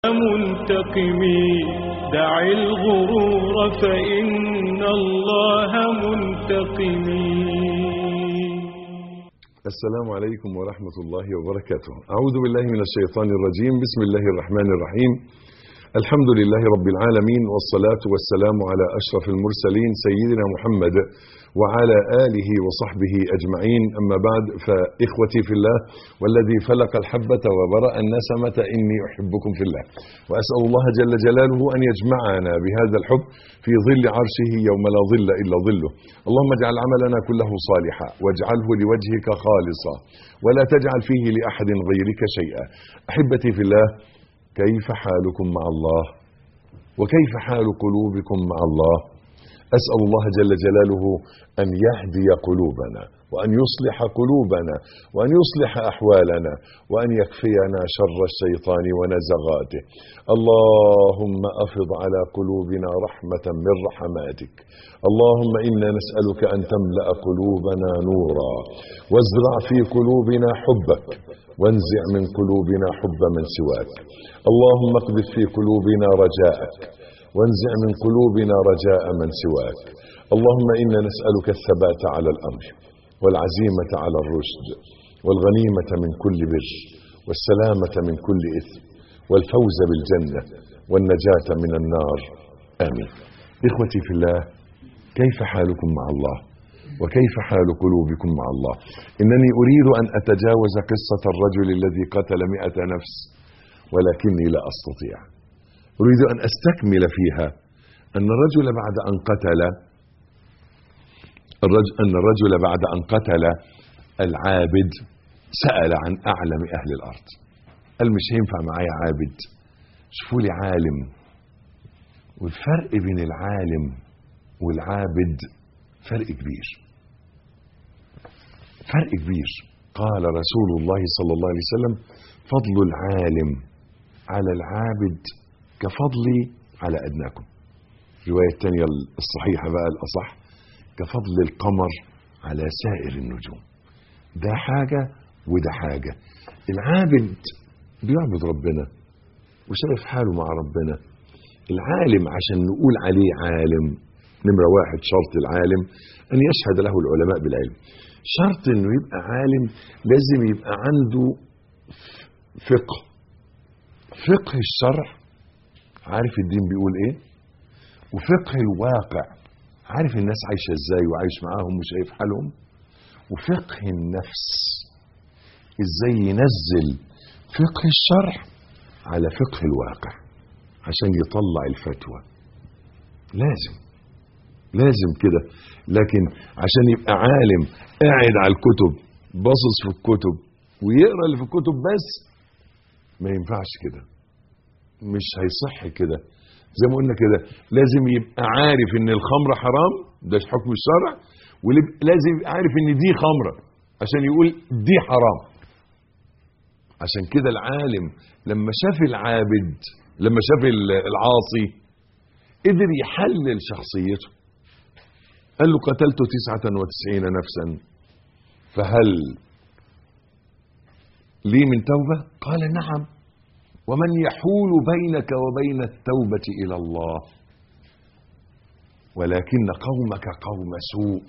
منتقمي دع الغرور فإن الله منتقمي السلام عليكم ورحمة الله وبركاته أعوذ بالله من الشيطان الرجيم بسم الله الرحمن الرحيم الحمد لله رب العالمين والصلاة والسلام على أشرف المرسلين سيدنا محمد وعلى آله وصحبه أجمعين أما بعد فإخوتي في الله والذي فلق الحبة وبرأ النسمة إني أحبكم في الله وأسأل الله جل جلاله أن يجمعنا بهذا الحب في ظل عرشه يوم لا ظل إلا ظله اللهم اجعل عملنا كله صالحا واجعله لوجهك خالصا ولا تجعل فيه لأحد غيرك شيئا أحبتي في الله كيف حالكم مع الله وكيف حال قلوبكم مع الله أسأل الله جل جلاله أن يهدي قلوبنا وأن يصلح قلوبنا وأن يصلح أحوالنا وأن يكفينا شر الشيطان ونزغاته اللهم أفض على قلوبنا رحمة من رحماتك اللهم إنا نسألك أن تملأ قلوبنا نورا وازرع في قلوبنا حبك وانزع من قلوبنا حب من سواك اللهم اقذف في قلوبنا رجاءك وانزع من قلوبنا رجاء من سواك اللهم إنا نسألك الثبات على الأمر والعزيمة على الرشد والغنيمة من كل بر والسلامة من كل إثم والفوز بالجنة والنجاة من النار آمين إخوتي في الله كيف حالكم مع الله وكيف حال قلوبكم مع الله إنني أريد أن أتجاوز قصة الرجل الذي قتل مئة نفس ولكني لا أستطيع أريد أن أستكمل فيها أن الرجل بعد أن قتل الرجل أن الرجل بعد أن قتل العابد سأل عن أعلم أهل الأرض قال مش هينفع معايا عابد شوفوا لي عالم والفرق بين العالم والعابد فرق كبير فرق كبير قال رسول الله صلى الله عليه وسلم فضل العالم على العابد كفضلي على أدناكم الرواية الثانية الصحيحة بقى الأصح كفضل القمر على سائر النجوم ده حاجة وده حاجة العابد بيعبد ربنا وشايف حاله مع ربنا العالم عشان نقول عليه عالم نمرة واحد شرط العالم أن يشهد له العلماء بالعلم شرط أنه يبقى عالم لازم يبقى عنده فقه فقه الشرع عارف الدين بيقول ايه وفقه الواقع عارف الناس عايشة ازاي وعايش معاهم وشايف حالهم وفقه النفس ازاي ينزل فقه الشرع على فقه الواقع عشان يطلع الفتوى لازم لازم كده لكن عشان يبقى عالم قاعد على الكتب باصص في الكتب ويقرا اللي في الكتب بس ما ينفعش كده مش هيصح كده زي ما قلنا كده لازم يبقى عارف ان الخمر حرام ده حكم الشرع ولازم يبقى عارف ان دي خمرة عشان يقول دي حرام عشان كده العالم لما شاف العابد لما شاف العاصي قدر يحلل شخصيته قال له قتلت تسعة وتسعين نفسا فهل لي من توبة قال نعم ومن يحول بينك وبين التوبة إلى الله ولكن قومك قوم سوء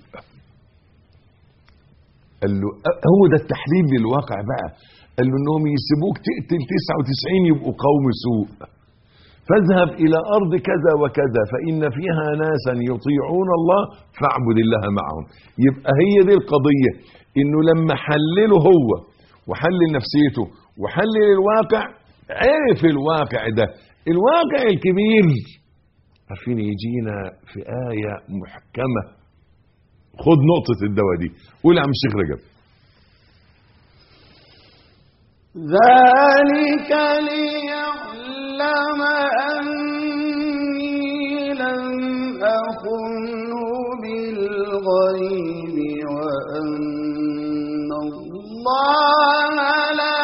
قال له هو ده التحليل للواقع بقى قال له انهم يسيبوك تقتل 99 يبقوا قوم سوء فاذهب الى ارض كذا وكذا فان فيها ناسا يطيعون الله فاعبد الله معهم يبقى هي دي القضيه انه لما حلله هو وحلل نفسيته وحلل الواقع عرف الواقع ده الواقع الكبير عارفين يجينا في آية محكمة خد نقطة الدواء دي قول يا عم الشيخ رجب ذلك ليعلم أني لم أخنه بالغيب وأن الله لا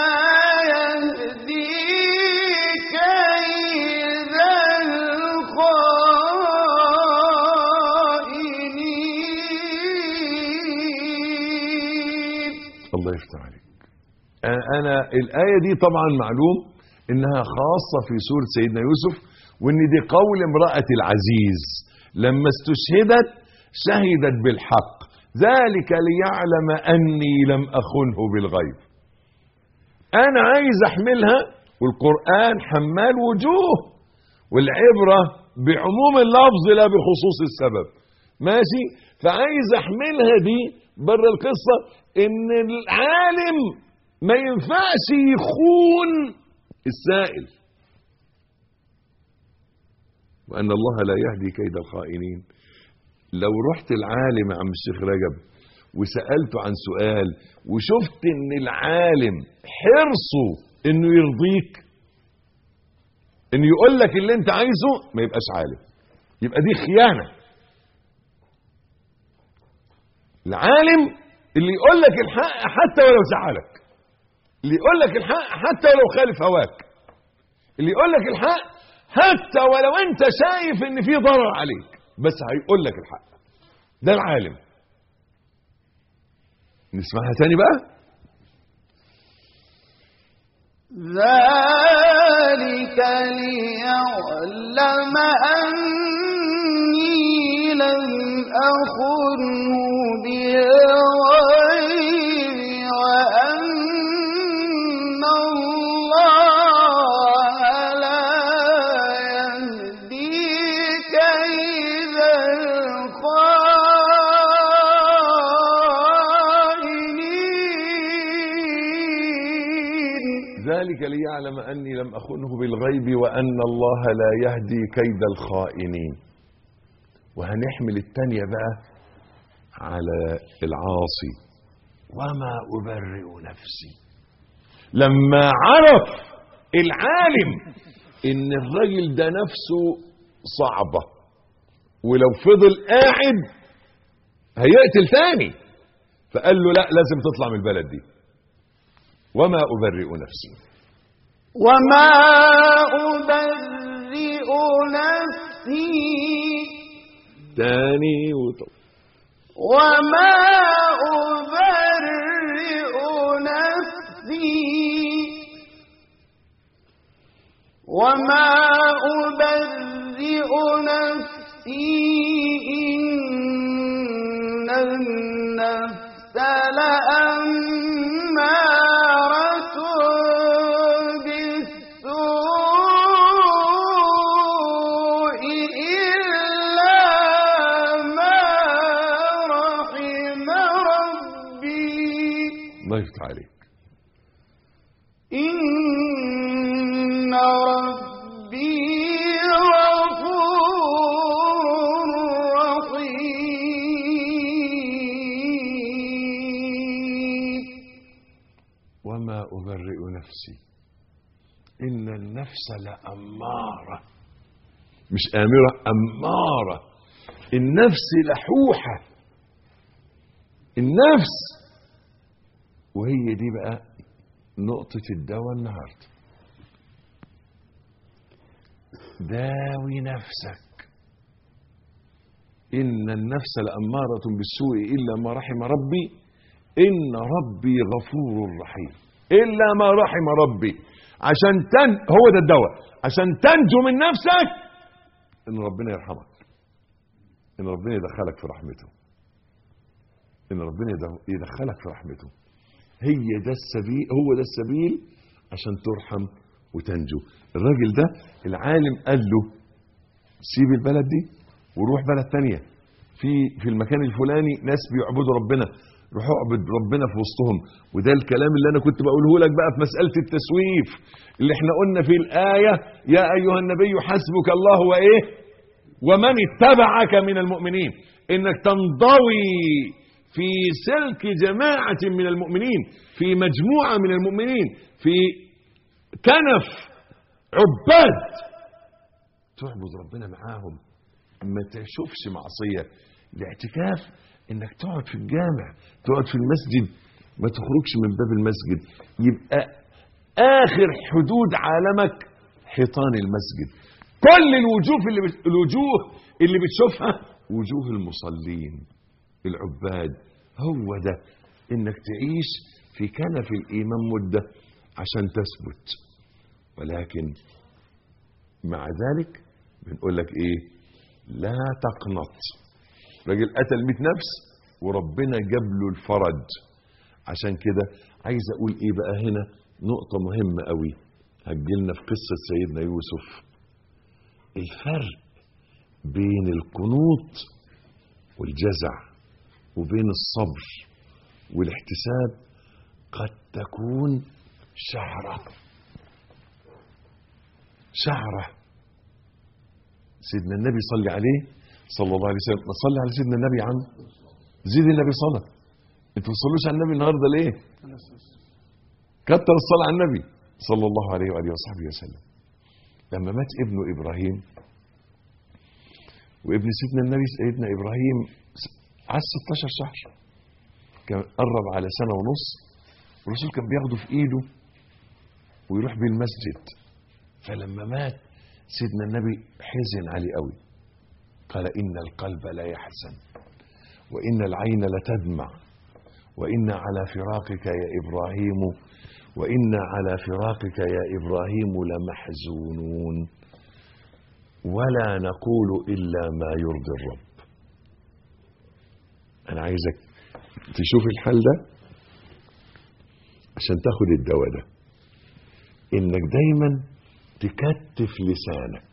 الله يفتح عليك انا الايه دي طبعا معلوم انها خاصة في سورة سيدنا يوسف وان دي قول امرأة العزيز لما استشهدت شهدت بالحق ذلك ليعلم اني لم اخنه بالغيب انا عايز احملها والقرآن حمال وجوه والعبرة بعموم اللفظ لا بخصوص السبب ماشي فعايز احملها دي بره القصة ان العالم ما ينفعش يخون السائل وان الله لا يهدي كيد الخائنين لو رحت العالم يا عم الشيخ رجب وسألته عن سؤال وشفت ان العالم حرصه انه يرضيك انه يقول لك اللي انت عايزه ما يبقاش عالم يبقى دي خيانة العالم اللي يقول لك الحق حتى ولو زعلك اللي يقول لك الحق حتى ولو خالف هواك اللي يقول لك الحق حتى ولو انت شايف ان في ضرر عليك بس هيقول لك الحق ده العالم نسمعها تاني بقى ذلك ليعلم أني لم أخنه بالغيب وأن الله لا يهدي كيد الخائنين ذلك ليعلم أني لم أخنه بالغيب وأن الله لا يهدي كيد الخائنين وهنحمل التانية بقى على العاصي وما أبرئ نفسي لما عرف العالم ان الراجل ده نفسه صعبة ولو فضل قاعد هيقتل تاني فقال له لا لازم تطلع من البلد دي وما أبرئ نفسي وما أبرئ نفسي تاني وطب وما أبرئ نفسي وما أبرئ نفسي إن النفس لأمارة بالسوء إلا ما رحم ربي الله يفتح عليك إن ربي غفور رحيم وما أبرئ نفسي إن النفس لأمارة مش آمرة أمارة النفس لحوحة النفس وهي دي بقى نقطة الدواء النهاردة داوي نفسك إن النفس لأمارة بالسوء إلا ما رحم ربي إن ربي غفور رحيم إلا ما رحم ربي عشان تن هو ده الدواء عشان تنجو من نفسك إن ربنا يرحمك إن ربنا يدخلك في رحمته إن ربنا يد- يدخلك في رحمته هي ده السبيل هو ده السبيل عشان ترحم وتنجو الراجل ده العالم قال له سيب البلد دي وروح بلد تانية في في المكان الفلاني ناس بيعبدوا ربنا روح اعبد ربنا في وسطهم وده الكلام اللي انا كنت بقوله لك بقى في مسألة التسويف اللي احنا قلنا في الآية يا أيها النبي حسبك الله وإيه ومن اتبعك من المؤمنين انك تنضوي في سلك جماعة من المؤمنين في مجموعة من المؤمنين في كنف عباد تعبد ربنا معاهم ما تشوفش معصية الاعتكاف انك تقعد في الجامع تقعد في المسجد ما تخرجش من باب المسجد يبقى اخر حدود عالمك حيطان المسجد كل الوجوه اللي بت... الوجوه اللي بتشوفها وجوه المصلين العباد هو ده انك تعيش في كنف الايمان مده عشان تثبت ولكن مع ذلك بنقول لك ايه لا تقنط راجل قتل 100 نفس وربنا جاب له الفرج عشان كده عايز اقول ايه بقى هنا نقطة مهمة قوي هتجيلنا في قصة سيدنا يوسف الفرق بين القنوط والجزع وبين الصبر والاحتساب قد تكون شعرة شعرة سيدنا النبي صلى عليه صلى الله عليه وسلم ما صلي على سيدنا النبي يا عم زيد النبي صلاة انتوا ما تصلوش على النبي النهارده ليه كتر الصلاة على النبي صلى الله عليه وآله وصحبه وسلم لما مات ابنه إبراهيم وابن سيدنا النبي سيدنا إبراهيم عاش 16 شهر كان قرب على سنة ونص الرسول كان بياخده في إيده ويروح بيه المسجد فلما مات سيدنا النبي حزن عليه قوي قال إن القلب لا يحزن وإن العين لتدمع وإن على فراقك يا إبراهيم وإن على فراقك يا إبراهيم لمحزونون ولا نقول إلا ما يرضي الرب أنا عايزك تشوف الحل ده عشان تاخد الدواء ده إنك دايما تكتف لسانك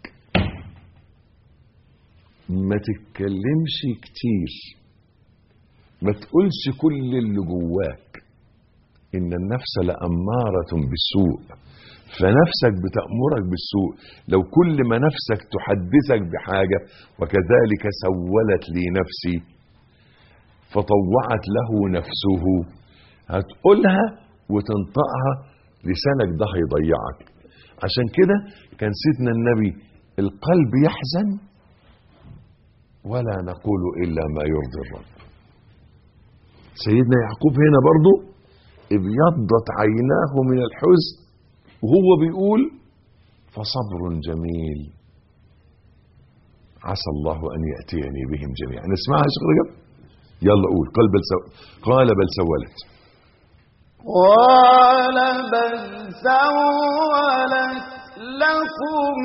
ما تتكلمش كتير ما تقولش كل اللي جواك إن النفس لأمارة بالسوء فنفسك بتأمرك بالسوء لو كل ما نفسك تحدثك بحاجة وكذلك سولت لي نفسي فطوعت له نفسه هتقولها وتنطقها لسانك ده هيضيعك عشان كده كان سيدنا النبي القلب يحزن ولا نقول إلا ما يرضي الرب سيدنا يعقوب هنا برضو ابيضت عيناه من الحزن وهو بيقول فصبر جميل عسى الله ان ياتيني بهم جميعا نسمعها يا شيخ رجب يلا قول قال بل سو... قال بل سولت قال بل سولت لكم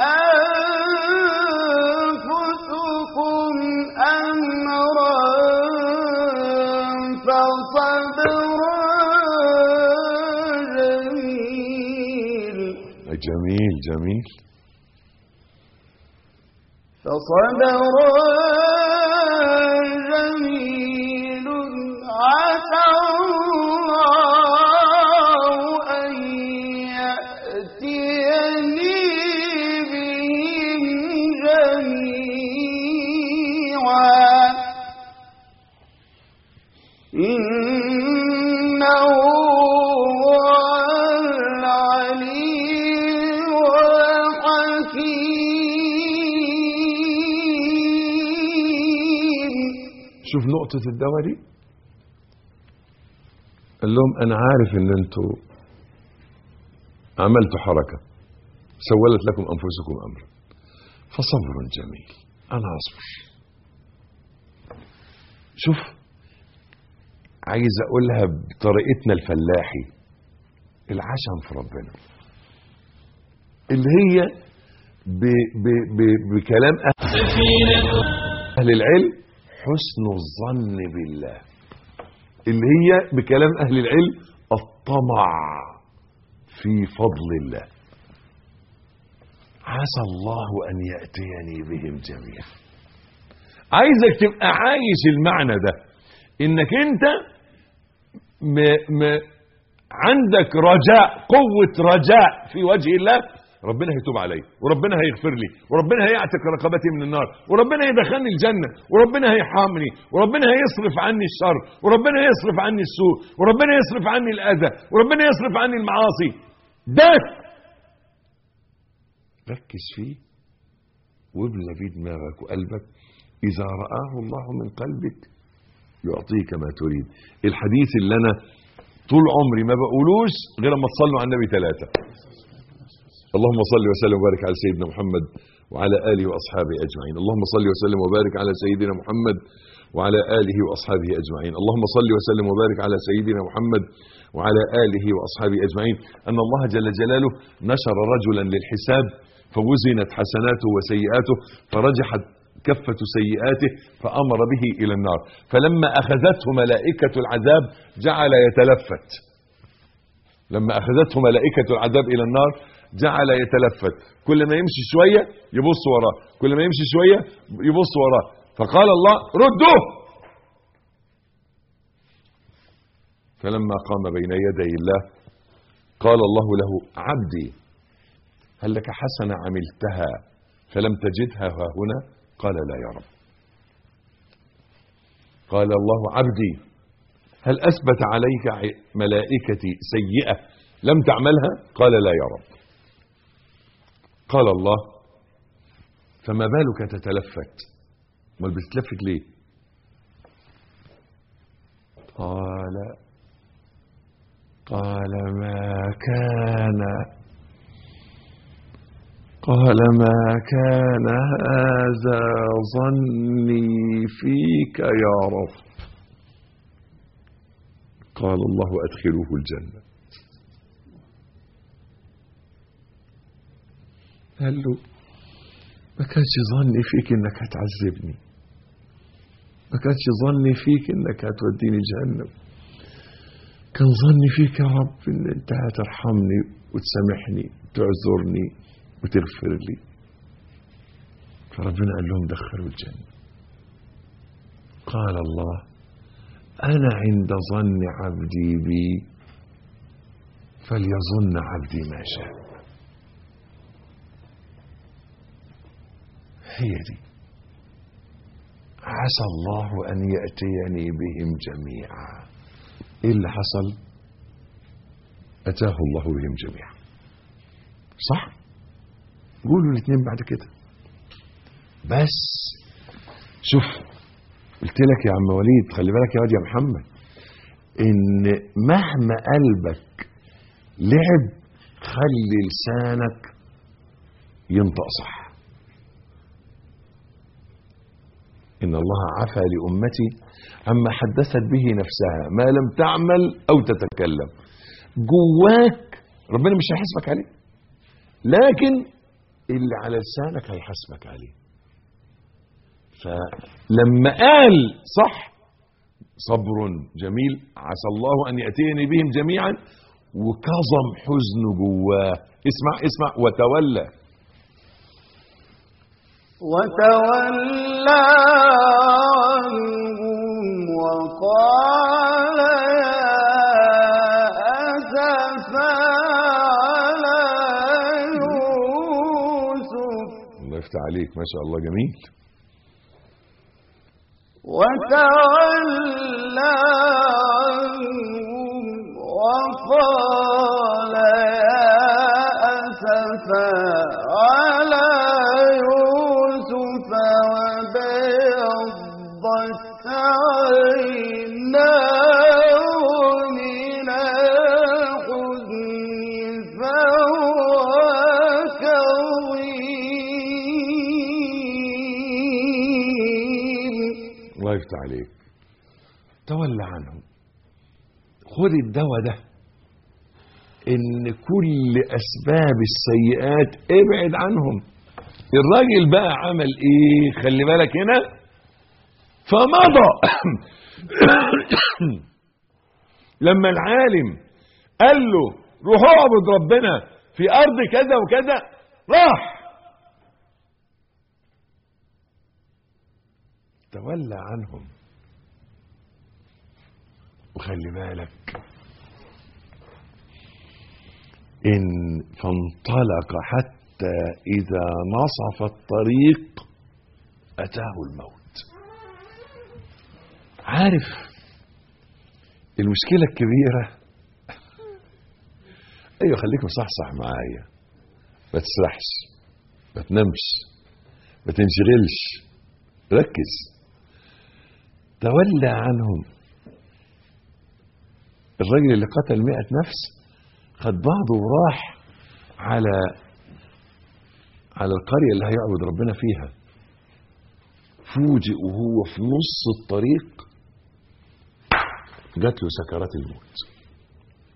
أنفسكم أمرا فصبر جميل جميل جميل فصبر جميل عسى الله أن يأتيني بهم جميعا إنه هو العليم الحكيم شوف نقطة الدواء دي قال لهم أنا عارف إن أنتوا عملتوا حركة سولت لكم أنفسكم أمرا فصبر جميل أنا أصبر شوف عايز أقولها بطريقتنا الفلاحي العشم في ربنا اللي هي ب ب ب بكلام أهل العلم حسن الظن بالله اللي هي بكلام أهل العلم الطمع في فضل الله عسى الله أن يأتيني بهم جميعا عايزك تبقى عايش المعنى ده انك انت م م عندك رجاء قوة رجاء في وجه الله ربنا هيتوب علي وربنا هيغفر لي وربنا هيعتق رقبتي من النار وربنا هيدخلني الجنة وربنا هيحامني وربنا هيصرف عني الشر وربنا هيصرف عني السوء وربنا يصرف عني الأذى وربنا يصرف عني المعاصي ده ركز فيه وابلى فيه دماغك وقلبك إذا رآه الله من قلبك يعطيك ما تريد الحديث اللي أنا طول عمري ما بقولوش غير لما تصلوا على النبي ثلاثة اللهم صل وسلم وبارك على سيدنا محمد وعلى آله وأصحابه أجمعين اللهم صل وسلم وبارك على سيدنا محمد وعلى آله وأصحابه أجمعين اللهم صل وسلم وبارك على سيدنا محمد وعلى آله وأصحابه أجمعين أن الله جل جلاله نشر رجلا للحساب فوزنت حسناته وسيئاته فرجحت كفة سيئاته فأمر به إلى النار فلما أخذته ملائكة العذاب جعل يتلفت لما أخذته ملائكة العذاب إلى النار جعل يتلفت كل ما يمشي شوية يبص وراه كل ما يمشي شوية يبص وراه فقال الله ردوه فلما قام بين يدي الله قال الله له عبدي هل لك حسنة عملتها فلم تجدها ها هنا قال لا يا رب قال الله عبدي هل أثبت عليك ع- ملائكتي سيئة لم تعملها قال لا يا رب قال الله فما بالك تتلفت امال بتتلفت ليه قال قال ما كان قال ما كان هذا ظني فيك يا رب قال الله أدخلوه الجنة قال له ما كانش ظني فيك انك هتعذبني ما كانش ظني فيك انك هتوديني جهنم كان ظني فيك يا رب ان انت هترحمني وتسامحني وتعذرني وتغفر لي فربنا قال لهم دخلوا الجنة قال الله أنا عند ظن عبدي بي فليظن عبدي ما شاء هي دي عسى الله أن يأتيني بهم جميعا إيه اللي حصل أتاه الله بهم جميعا صح قولوا الاثنين بعد كده بس شوف قلت لك يا عم وليد خلي بالك يا واد يا محمد ان مهما قلبك لعب خلي لسانك ينطق صح ان الله عفى لامتي عما حدثت به نفسها ما لم تعمل او تتكلم جواك ربنا مش هيحاسبك عليه لكن اللي على لسانك هيحاسبك عليه فلما قال صح صبر جميل عسى الله ان ياتيني بهم جميعا وكظم حزنه جواه اسمع اسمع وتولى وتولى عنهم وقال يا أسفا على يوسف الله يفتح عليك ما شاء الله جميل وتولى عنهم وقال يا أسفا على يوسف وبيضت عيناه من الحزن فهو كظيم الله يفتح عليك تولى عنهم خد الدواء ده ان كل اسباب السيئات ابعد عنهم الراجل بقى عمل ايه خلي بالك هنا فمضى لما العالم قال له روح اعبد ربنا في ارض كذا وكذا راح تولى عنهم وخلي بالك إن فانطلق حتى إذا نصف الطريق أتاه الموت عارف المشكلة الكبيرة أيوة خليك مصحصح معايا ما تسرحش ما تنامش ما تنشغلش ركز تولى عنهم الراجل اللي قتل مئة نفس خد بعضه وراح على على القرية اللي هيعبد ربنا فيها فوجئ وهو في نص الطريق جات له سكرات الموت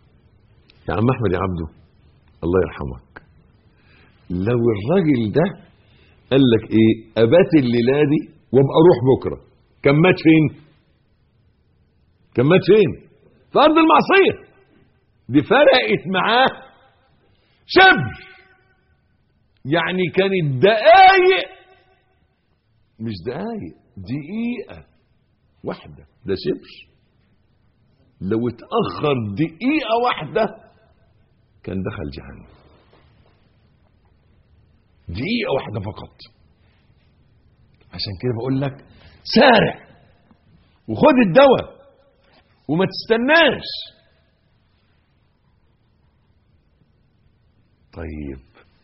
يا عم احمد يا عبده الله يرحمك لو الراجل ده قال لك ايه ابات الليله دي وابقى اروح بكره كان مات فين كان مات فين في ارض المعصيه دي فرقت معاه شبر يعني كانت دقايق مش دقايق دقيقه واحده ده شبر لو اتاخر دقيقه واحده كان دخل جهنم دقيقة واحدة فقط عشان كده بقول لك سارع وخد الدواء وما تستناش طيب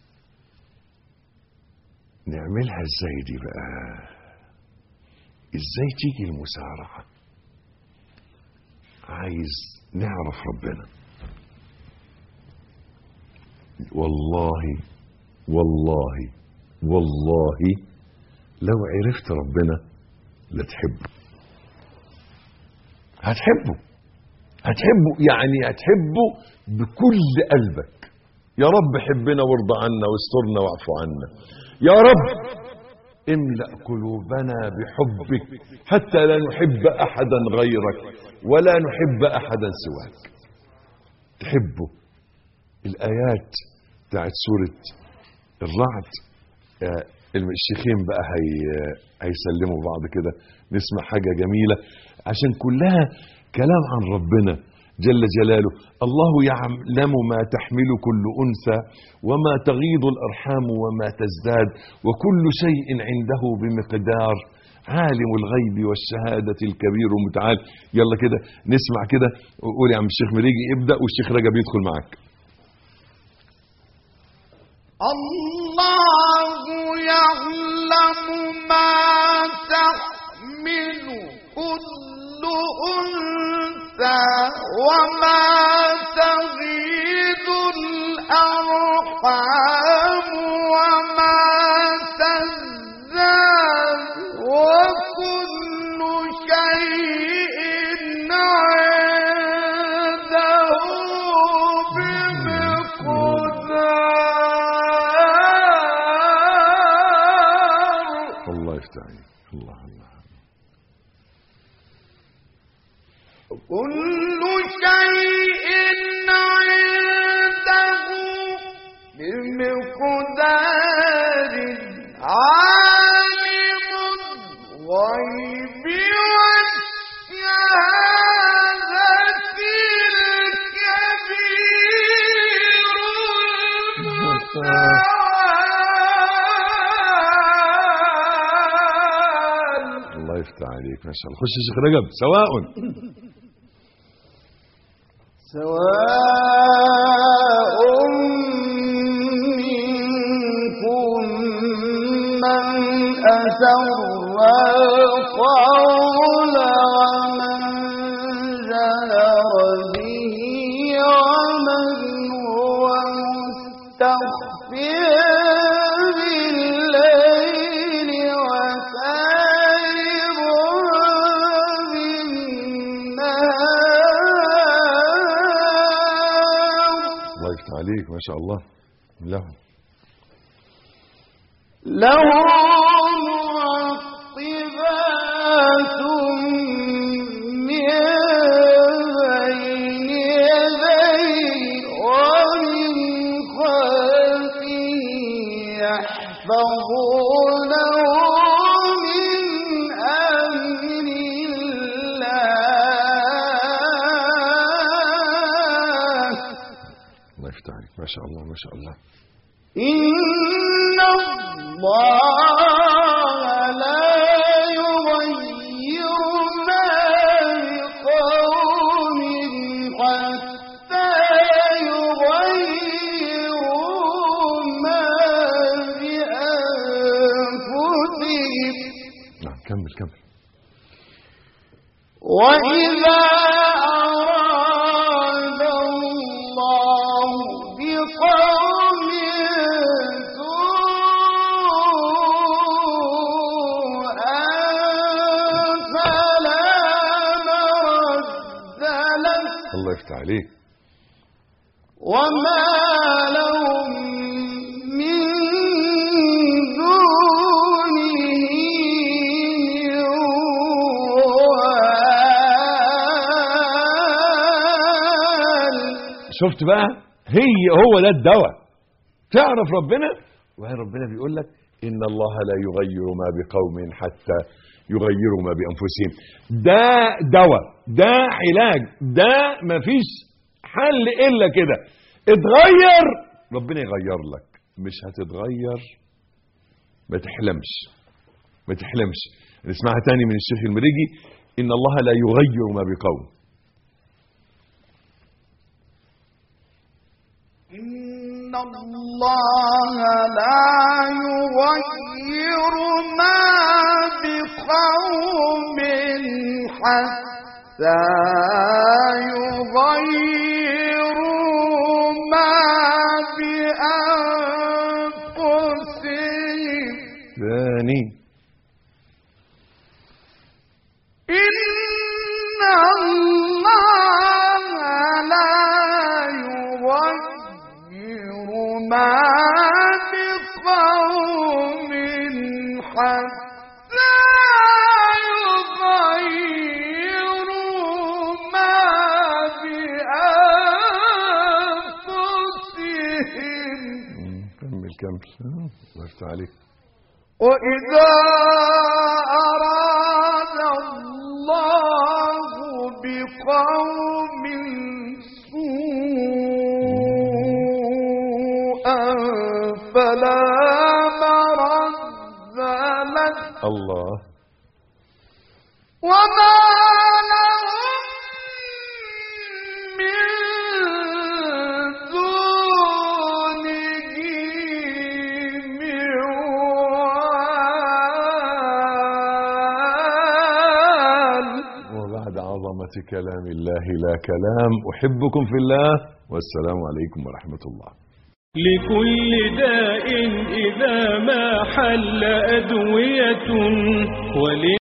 نعملها ازاي دي بقى ازاي تيجي المسارعة عايز نعرف ربنا والله والله والله لو عرفت ربنا لتحبه هتحبه هتحبه يعني هتحبه بكل قلبك يا رب حبنا وارضى عنا واسترنا واعف عنا يا رب املأ قلوبنا بحبك حتى لا نحب أحدا غيرك ولا نحب أحدا سواك تحبه الآيات بتاعت سورة الرعد آه، الشيخين بقى هي هيسلموا بعض كده نسمع حاجة جميلة عشان كلها كلام عن ربنا جل جلاله الله يعلم ما تحمل كل أنثى وما تغيض الأرحام وما تزداد وكل شيء عنده بمقدار عالم الغيب والشهادة الكبير المتعال يلا كده نسمع كده قول يا عم الشيخ مريجي ابدأ والشيخ رجب يدخل معاك الله يعلم ما تحمل كل أنثى وما تغيض الأرحام وما تزداد وكل شيء عنده بمقدار الله يفتح عليك الله الله كل شيء عنده بمقدار عالم الغيب والشهادة الكبير المتعال الله يفتح عليك ما شاء الله خش يا شيخ رجب سواء سواء منكم من أسر القول ومن جهر به ومن هو مستخف بالليل وسارب بالنهار الله يفتح عليك ما شاء الله له له معقبات من بين يديه ومن خلفه يحفظونه من أمر الله الله يفتح عليك ما شاء الله ما شاء الله إن الله لا يغير ما بقوم حتى يغيروا ما بأنفسهم نعم كمل كمل وإذا أراد الله بقوم سوءا فلا مرد له الله يفتح عليك وما لهم من دونه من وال شفت بقى هي هو ده الدواء تعرف ربنا وبعدين ربنا بيقول لك ان الله لا يغير ما بقوم حتى يغيروا ما بانفسهم ده دواء ده علاج ده مفيش حل الا كده اتغير ربنا يغير لك مش هتتغير ما تحلمش ما تحلمش نسمعها تاني من الشيخ المريجي ان الله لا يغير ما بقوم إن الله لا يغير ما بقوم حتى يغيروا ما بأنفسهم ثاني إن الله لا يغير ما بقوم حتى يغيروا ما بأنفسهم كمل كمل آه، الله يفتح عليك وإذا أراد الله بقوم سوءا فلا مرد له الله وما لهم من دونه من وال وبعد عظمة كلام الله لا كلام أحبكم في الله والسلام عليكم ورحمة الله لكل داء إذا ما حل أدوية ول